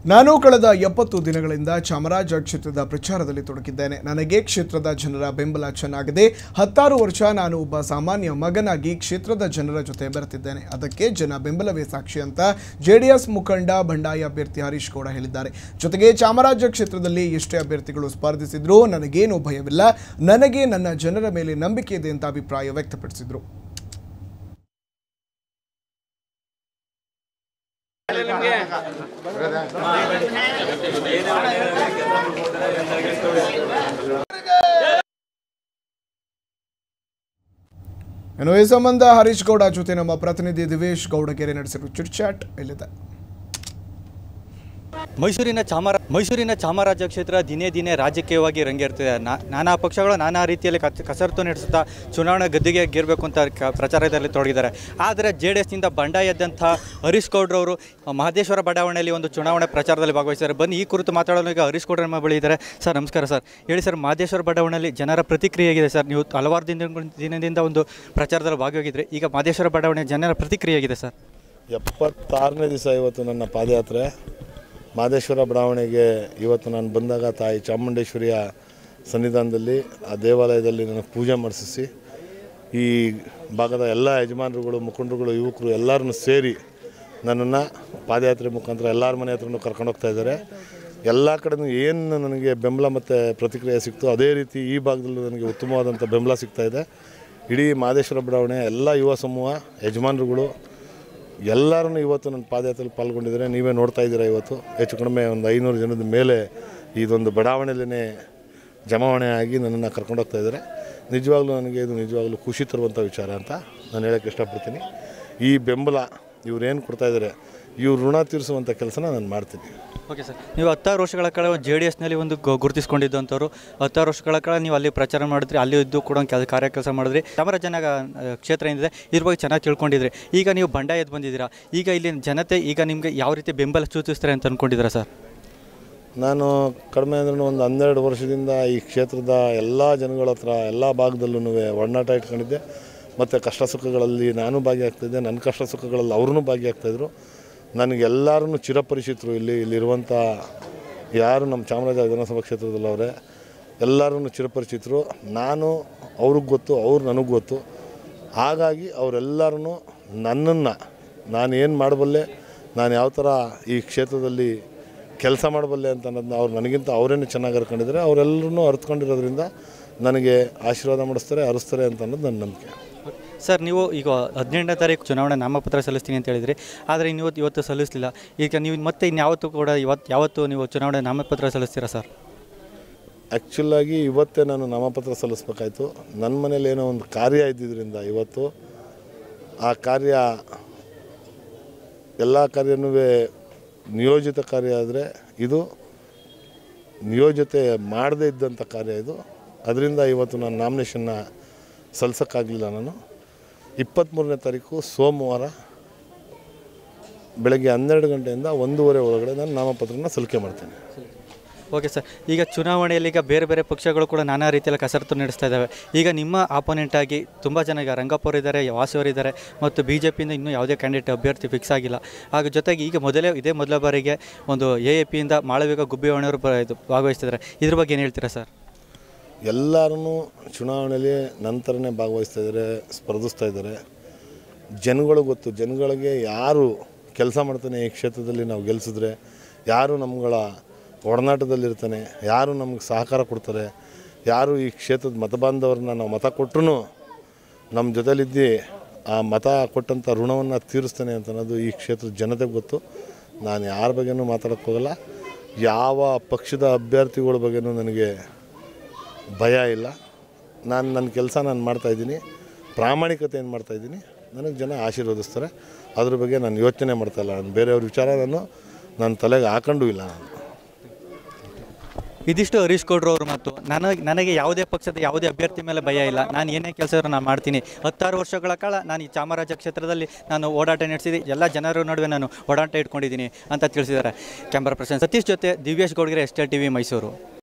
ನಾನು ಕಳೆದ ಎಪ್ಪತ್ತು ದಿನಗಳಿಂದ ಚಾಮರಾಜ ಕ್ಷೇತ್ರದ ಪ್ರಚಾರದಲ್ಲಿ ತೊಡಗಿದ್ದೇನೆ ನನಗೆ ಕ್ಷೇತ್ರದ ಜನರ ಬೆಂಬಲ ಚೆನ್ನಾಗಿದೆ ಹತ್ತಾರು ವರ್ಷ ನಾನು ಒಬ್ಬ ಸಾಮಾನ್ಯ ಮಗನಾಗಿ ಕ್ಷೇತ್ರದ ಜನರ ಜೊತೆ ಬೆರೆತಿದ್ದೇನೆ ಅದಕ್ಕೆ ಜನ ಬೆಂಬಲವೇ ಸಾಕ್ಷಿ ಅಂತ ಜೆಡಿಎಸ್ ಮುಖಂಡ ಬಂಡಾಯ ಅಭ್ಯರ್ಥಿ ಹರೀಶ್ ಗೌಡ ಹೇಳಿದ್ದಾರೆ ಜೊತೆಗೆ ಚಾಮರಾಜ ಕ್ಷೇತ್ರದಲ್ಲಿ ಎಷ್ಟೇ ಅಭ್ಯರ್ಥಿಗಳು ಸ್ಪರ್ಧಿಸಿದ್ರೂ ನನಗೇನು ಭಯವಿಲ್ಲ ನನಗೆ ನನ್ನ ಜನರ ಮೇಲೆ ನಂಬಿಕೆ ಇದೆ ಅಂತ ಅಭಿಪ್ರಾಯ ವ್ಯಕ್ತಪಡಿಸಿದರು ಇನ್ನು ಈ ಸಂಬಂಧ ಹರೀಶ್ ಗೌಡ ಜೊತೆ ನಮ್ಮ ಪ್ರತಿನಿಧಿ ದಿವೇಶ್ ಗೌಡಗೆರೆ ನಡೆಸಿರುವ ಚಿಟ್ ಚಾಟ್ ಇಲ್ಲಿದೆ ಮೈಸೂರಿನ ಚಾಮರ ಮೈಸೂರಿನ ಚಾಮರಾಜ ಕ್ಷೇತ್ರ ದಿನೇ ದಿನೇ ರಾಜಕೀಯವಾಗಿ ರಂಗೇರ್ತಿದೆ ನಾ- ನಾನಾ ಪಕ್ಷಗಳು ನಾನಾ ರೀತಿಯಲ್ಲಿ ಕಚ್ ಕಸರತ್ತು ನಡೆಸುತ್ತಾ ಚುನಾವಣಾ ಗದ್ದುಗೆ ಗೆಲ್ಲಬೇಕು ಅಂತ ಕ- ಪ್ರಚಾರದಲ್ಲಿ ತೊಡಗಿದ್ದಾರೆ ಆದರೆ ಜೆ ಡಿ ಎಸ್ನಿಂದ ಬಂಡಾಯ ಎದ್ದಂಥ ಹರೀಶ್ ಗೌಡ್ರವರು ಮಹದೇಶ್ವರ ಬಡಾವಣೆಯಲ್ಲಿ ಒಂದು ಚುನಾವಣೆ ಪ್ರಚಾರದಲ್ಲಿ ಭಾಗವಹಿಸಿದ್ದಾರೆ ಬನ್ನಿ ಈ ಕುರಿತು ಮಾತಾಡಲು ಈಗ ಹರೀಶ್ ಗೌಡ್ರ ನಮ್ಮ ಬಳಿ ಇದ್ದಾರೆ ಸರ್ ನಮಸ್ಕಾರ ಸರ್ ಹೇಳಿ ಸರ್ ಮಹದೇಶ್ವರ ಬಡಾವಣೆಯಲ್ಲಿ ಜನರ ಪ್ರತಿಕ್ರಿಯೆ ಹೇಗಿದೆ ಸರ್ ನೀವು ಹಲವಾರು ದಿನ ದಿನದಿಂದ ಒಂದು ಪ್ರಚಾರದಲ್ಲಿ ಭಾಗವಹಿಸಿದ್ರೆ ಈಗ ಮಹದೇಶ್ವರ ಬಡಾವಣೆ ಜನರ ಪ್ರತಿಕ್ರಿಯೆ ಹೇಗಿದೆ ಸರ್ ಎಪ್ಪತ್ತಾರನೇ ದಿವಸ ಇವತ್ತು ನನ್ನ ಪಾದಯಾತ್ರೆ ಮಾದೇಶ್ವರ ಬಡಾವಣೆಗೆ ಇವತ್ತು ನಾನು ಬಂದಾಗ ತಾಯಿ ಚಾಮುಂಡೇಶ್ವರಿಯ ಸನ್ನಿಧಾನದಲ್ಲಿ ಆ ದೇವಾಲಯದಲ್ಲಿ ನನಗೆ ಪೂಜೆ ಮಾಡಿಸಿ ಈ ಭಾಗದ ಎಲ್ಲ ಯಜಮಾನರುಗಳು ಮುಖಂಡರುಗಳು ಯುವಕರು ಎಲ್ಲರನ್ನು ಸೇರಿ ನನ್ನನ್ನು ಪಾದಯಾತ್ರೆ ಮುಖಾಂತರ ಎಲ್ಲರ ಮನೆ ಹತ್ರನೂ ಕರ್ಕೊಂಡು ಹೋಗ್ತಾ ಇದ್ದಾರೆ ಎಲ್ಲ ಕಡೆನೂ ಏನು ನನಗೆ ಬೆಂಬಲ ಮತ್ತು ಪ್ರತಿಕ್ರಿಯೆ ಸಿಕ್ತು ಅದೇ ರೀತಿ ಈ ಭಾಗದಲ್ಲೂ ನನಗೆ ಉತ್ತಮವಾದಂಥ ಬೆಂಬಲ ಸಿಗ್ತಾ ಇದೆ ಇಡೀ ಮಾದೇಶ್ವರ ಬಡಾವಣೆ ಎಲ್ಲ ಯುವ ಸಮೂಹ ಯಜಮಾನರುಗಳು ಎಲ್ಲರೂ ಇವತ್ತು ನನ್ನ ಪಾದಯಾತ್ರೆಯಲ್ಲಿ ಪಾಲ್ಗೊಂಡಿದ್ದಾರೆ ನೀವೇ ನೋಡ್ತಾ ಇದ್ದೀರಾ ಇವತ್ತು ಹೆಚ್ಚು ಕಡಿಮೆ ಒಂದು ಐನೂರು ಜನದ ಮೇಲೆ ಇದೊಂದು ಬಡಾವಣೆಯಲ್ಲೇ ಜಮಾವಣೆ ಆಗಿ ನನ್ನನ್ನು ಕರ್ಕೊಂಡೋಗ್ತಾ ಇದ್ದಾರೆ ನಿಜವಾಗ್ಲೂ ನನಗೆ ಇದು ನಿಜವಾಗ್ಲೂ ಖುಷಿ ತರುವಂಥ ವಿಚಾರ ಅಂತ ನಾನು ಹೇಳೋಕ್ಕೆ ಇಷ್ಟಪಡ್ತೀನಿ ಈ ಬೆಂಬಲ ಇವ್ರೇನು ಕೊಡ್ತಾ ಇದ್ದಾರೆ ಇವ್ರ ಋಣ ತೀರಿಸುವಂಥ ಕೆಲಸನ ನಾನು ಮಾಡ್ತೀನಿ ಓಕೆ ಸರ್ ನೀವು ಹತ್ತಾರು ವರ್ಷಗಳ ಕಾಲ ಜೆ ಡಿ ಎಸ್ನಲ್ಲಿ ಒಂದು ಗು- ಗುರುತಿಸ್ಕೊಂಡಿದ್ದಂಥವ್ರು ಹತ್ತಾರು ವರ್ಷಗಳ ಕಾಲ ನೀವು ಅಲ್ಲಿ ಪ್ರಚಾರ ಮಾಡಿದ್ರಿ ಅಲ್ಲಿ ಇದ್ದು ಕೂಡ ಒಂದು ಕೆಲ ಕಾರ್ಯ ಕೆಲಸ ಮಾಡಿದ್ರಿ ಚಾಮರಾಜನಗ ಆ, ಕ್ಷೇತ್ರ ಏನಿದೆ ಇದ್ರ ಬಗ್ಗೆ ಚೆನ್ನಾಗಿ ತಿಳ್ಕೊಂಡಿದ್ರಿ ಈಗ ನೀವು ಬಂಡಾಯ ಎದ್ದು ಬಂದಿದ್ದೀರಾ ಈಗ ಇಲ್ಲಿ ಜನತೆ ಈಗ ನಿಮಗೆ ಯಾವ ರೀತಿ ಬೆಂಬಲ ಸೂಚಿಸ್ತಾರೆ ಅಂತ ಅಂದ್ಕೊಂಡಿದ್ದೀರಾ ಸರ್ ನಾನು ಕಡಿಮೆ ಅಂದ್ರೆ ಒಂದು ಹನ್ನೆರಡು ವರ್ಷದಿಂದ ಈ ಕ್ಷೇತ್ರದ ಎಲ್ಲ ಜನಗಳ ಹತ್ರ ಎಲ್ಲ ಭಾಗದಲ್ಲೂ ಒಡನಾಟ ಇಟ್ಕೊಂಡಿದ್ದೆ ಮತ್ತು ಕಷ್ಟ ಸುಖಗಳಲ್ಲಿ ನಾನು ಭಾಗಿಯಾಗ್ತಿದ್ದೆ ನನ್ನ ಕಷ್ಟ ಸುಖಗಳಲ್ಲಿ ಅವ್ರೂ ಭಾಗಿಯಾಗ್ತಾಯಿದ್ರು ನನಗೆಲ್ಲರೂ ಚಿರಪರಿಚಿತರು ಇಲ್ಲಿ ಇಲ್ಲಿರುವಂಥ ಯಾರು ನಮ್ಮ ಚಾಮರಾಜ ವಿಧಾನಸಭಾ ಕ್ಷೇತ್ರದಲ್ಲವರೆ ಎಲ್ಲರೂ ಚಿರಪರಿಚಿತರು ನಾನು ಅವ್ರಿಗೆ ಗೊತ್ತು ಅವ್ರು ನನಗೆ ಗೊತ್ತು ಹಾಗಾಗಿ ಅವರೆಲ್ಲರೂ ನನ್ನನ್ನು ನಾನು ಏನು ಮಾಡಬಲ್ಲೆ ನಾನು ಯಾವ ಥರ ಈ ಕ್ಷೇತ್ರದಲ್ಲಿ ಕೆಲಸ ಮಾಡಬಲ್ಲೆ ಅಂತ ಅನ್ನೋದನ್ನ ಅವ್ರು ನನಗಿಂತ ಅವರೇನು ಚೆನ್ನಾಗಿ ಅರ್ಕೊಂಡಿದ್ದಾರೆ ಅವರೆಲ್ಲರೂ ಅರ್ತ್ಕೊಂಡಿರೋದ್ರಿಂದ ನನಗೆ ಆಶೀರ್ವಾದ ಮಾಡಿಸ್ತಾರೆ ಅರಿಸ್ತಾರೆ ಅಂತ ಅನ್ನೋದು ನನ್ನ ನಂಬಿಕೆ ಸರ್ ನೀವು ಈಗ ಹದಿನೆಂಟನೇ ತಾರೀಕು ಚುನಾವಣೆ ನಾಮಪತ್ರ ಸಲ್ಲಿಸ್ತೀನಿ ಅಂತ ಹೇಳಿದ್ರಿ ಆದರೆ ಇನ್ನು ಇವತ್ತು ಇವತ್ತು ಸಲ್ಲಿಸಲಿಲ್ಲ ಈಗ ನೀವು ಮತ್ತೆ ಇನ್ಯಾವತ್ತೂ ಕೂಡ ಇವತ್ತು ಯಾವತ್ತು ನೀವು ಚುನಾವಣೆ ನಾಮಪತ್ರ ಸಲ್ಲಿಸ್ತೀರಾ ಸರ್ ಆ್ಯಕ್ಚುಲಾಗಿ ಇವತ್ತೇ ನಾನು ನಾಮಪತ್ರ ಸಲ್ಲಿಸ್ಬೇಕಾಯ್ತು ನನ್ನ ಮನೇಲಿ ಏನೋ ಒಂದು ಕಾರ್ಯ ಇದ್ದಿದ್ದರಿಂದ ಇವತ್ತು ಆ ಕಾರ್ಯ ಎಲ್ಲ ಕಾರ್ಯನೂ ನಿಯೋಜಿತ ಕಾರ್ಯ ಆದರೆ ಇದು ನಿಯೋಜತೆ ಮಾಡದೇ ಇದ್ದಂಥ ಕಾರ್ಯ ಇದು ಅದರಿಂದ ಇವತ್ತು ನಾನು ನಾಮಿನೇಷನ್ನ ಸಲ್ಲಿಸೋಕ್ಕಾಗಲಿಲ್ಲ ನಾನು ಇಪ್ಪತ್ತ್ಮೂರನೇ ತಾರೀಕು ಸೋಮವಾರ ಬೆಳಗ್ಗೆ ಹನ್ನೆರಡು ಗಂಟೆಯಿಂದ ಒಂದೂವರೆ ಒಳಗಡೆ ನಾನು ನಾಮಪತ್ರನ ಸಲ್ಲಿಕೆ ಮಾಡ್ತೇನೆ ಓಕೆ ಸರ್ ಈಗ ಚುನಾವಣೆಯಲ್ಲಿ ಈಗ ಬೇರೆ ಬೇರೆ ಪಕ್ಷಗಳು ಕೂಡ ನಾನಾ ರೀತಿಯಲ್ಲಿ ಕಸರತ್ತು ನಡೆಸ್ತಾ ಇದ್ದಾವೆ ಈಗ ನಿಮ್ಮ ಆಪೋನೆಂಟ್ ಆಗಿ ತುಂಬ ಜನ ಈಗ ರಂಗಪ್ಪ ಅವರು ಇದ್ದಾರೆ ವಾಸಿಯವರು ಇದ್ದಾರೆ ಮತ್ತು ಬಿ ಜೆ ಪಿಯಿಂದ ಇನ್ನೂ ಯಾವುದೇ ಕ್ಯಾಂಡಿಡೇಟ್ ಅಭ್ಯರ್ಥಿ ಫಿಕ್ಸ್ ಆಗಿಲ್ಲ ಹಾಗೆ ಜೊತೆಗೆ ಈಗ ಮೊದಲೇ ಇದೇ ಮೊದಲ ಬಾರಿಗೆ ಒಂದು ಎ ಎ ಪಿಯಿಂದ ಮಾಳವಿಕ ಗುಬ್ಬಿಯವಣ್ಣವರು ಬ ಇದು ಭಾಗವಹಿಸ್ತಿದ್ದಾರೆ ಇದ್ರ ಬಗ್ಗೆ ಏನು ಹೇಳ್ತೀರಾ ಸರ್ ಎಲ್ಲರೂ ಚುನಾವಣೆಯಲ್ಲಿ ನಂತರನೇ ಭಾಗವಹಿಸ್ತಾ ಇದ್ದಾರೆ ಸ್ಪರ್ಧಿಸ್ತಾ ಇದ್ದಾರೆ ಜನಗಳು ಗೊತ್ತು ಜನಗಳಿಗೆ ಯಾರು ಕೆಲಸ ಮಾಡ್ತಾನೆ ಈ ಕ್ಷೇತ್ರದಲ್ಲಿ ನಾವು ಗೆಲ್ಲಿಸಿದ್ರೆ ಯಾರು ನಮ್ಗಳ ಒಡನಾಟದಲ್ಲಿರ್ತಾನೆ ಯಾರು ನಮ್ಗೆ ಸಹಕಾರ ಕೊಡ್ತಾರೆ ಯಾರು ಈ ಕ್ಷೇತ್ರದ ಮತಬಾಂಧವ್ರನ್ನ ನಾವು ಮತ ಕೊಟ್ಟರು ನಮ್ಮ ಜೊತೆಲಿದ್ದು ಆ ಮತ ಕೊಟ್ಟಂಥ ಋಣವನ್ನು ತೀರಿಸ್ತಾನೆ ಅಂತ ಅನ್ನೋದು ಈ ಕ್ಷೇತ್ರದ ಜನತೆಗೆ ಗೊತ್ತು ನಾನು ಯಾರ ಬಗ್ಗೆನೂ ಮಾತಾಡೋಕ್ಕೆ ಹೋಗಲ್ಲ ಯಾವ ಪಕ್ಷದ ಅಭ್ಯರ್ಥಿಗಳ ಬಗ್ಗೆನೂ ನನಗೆ ಭಯ ಇಲ್ಲ ನಾನು ನನ್ನ ಕೆಲಸ ನಾನು ಮಾಡ್ತಾಯಿದ್ದೀನಿ ಪ್ರಾಮಾಣಿಕತೆಯನ್ನು ಮಾಡ್ತಾಯಿದ್ದೀನಿ ನನಗೆ ಜನ ಆಶೀರ್ವದಿಸ್ತಾರೆ ಅದ್ರ ಬಗ್ಗೆ ನಾನು ಯೋಚನೆ ಮಾಡ್ತಾಯಿಲ್ಲ ನಾನು ಬೇರೆಯವ್ರ ವಿಚಾರ ನಾನು ನನ್ನ ತಲೆಗೆ ಹಾಕೊಂಡು ಇಲ್ಲ ನಾನು ಇದಿಷ್ಟು ಹರೀಶ್ ಗೌಡ್ರು ಅವರು ಮತ್ತು ನನಗೆ ನನಗೆ ಯಾವುದೇ ಪಕ್ಷದ ಯಾವುದೇ ಅಭ್ಯರ್ಥಿ ಮೇಲೆ ಭಯ ಇಲ್ಲ ನಾನು ಏನೇ ಕೆಲಸ ಇದ್ರೂ ನಾನು ಮಾಡ್ತೀನಿ ಹತ್ತಾರು ವರ್ಷಗಳ ಕಾಲ ನಾನು ಈ ಚಾಮರಾಜ ಕ್ಷೇತ್ರದಲ್ಲಿ ನಾನು ಓಡಾಟ ನಡೆಸಿದೆ ಎಲ್ಲ ಜನರ ನಡುವೆ ನಾನು ಓಡಾಟ ಇಟ್ಕೊಂಡಿದ್ದೀನಿ ಅಂತ ತಿಳಿಸಿದ್ದಾರೆ ಕ್ಯಾಮ್ರಾ ಪರ್ಸನ್ ಸತೀಶ್ ಜೊತೆ Divyesh Gowdagere S T V Mysuru